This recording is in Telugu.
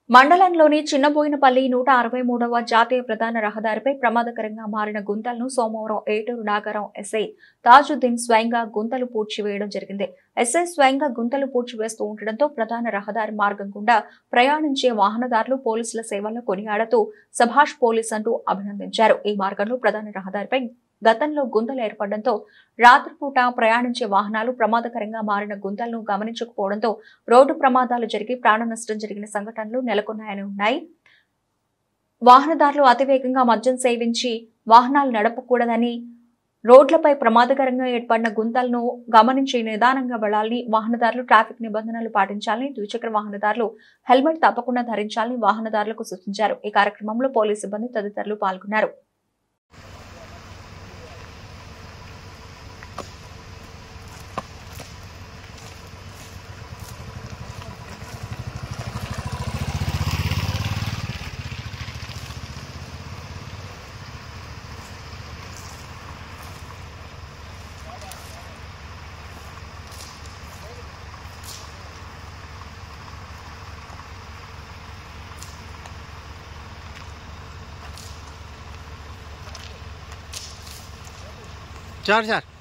మండలంలోని చిన్నబోయినపల్లి నూట అరవై మూడవ జాతీయ ప్రధాన రహదారిపై ప్రమాదకరంగా మారిన గుంతలను సోమవారం ఏటూరు నాగారం ఎస్ఐ తాజుద్దీన్ స్వయంగా గుంతలు పూడ్చివేయడం జరిగింది ఎస్ఐ స్వయంగా గుంతలు పూడ్చివేస్తూ ఉండడంతో ప్రధాన రహదారి మార్గం గుండా ప్రయాణించే వాహనదారులు పోలీసుల సేవలను కొనియాడుతూ సభాష్ పోలీస్ అంటూ అభినందించారు ఈ మార్గంలో ప్రధాన రహదారిపై గతంలో గుంతలు ఏర్పడడంతో రాత్రిపూట ప్రయాణించే వాహనాలు ప్రమాదకరంగా మారిన గుంతలను గమనించకపోవడంతో రోడ్డు ప్రమాదాలు జరిగి ప్రాణ నష్టం జరిగిన సంఘటనలు నెలకొన్నాయని ఉన్నాయి వాహనదారులు అతివేగంగా మద్యం సేవించి వాహనాలు నడపకూడదని రోడ్లపై ప్రమాదకరంగా ఏర్పడిన గుంతలను గమనించి నిదానంగా వెళ్లాలని వాహనదారులు ట్రాఫిక్ నిబంధనలు పాటించాలని ద్విచక్ర వాహనదారులు హెల్మెట్ తప్పకుండా ధరించాలని వాహనదారులకు సూచించారు ఈ కార్యక్రమంలో పోలీసు సిబ్బంది తదితరులు పాల్గొన్నారు चार चार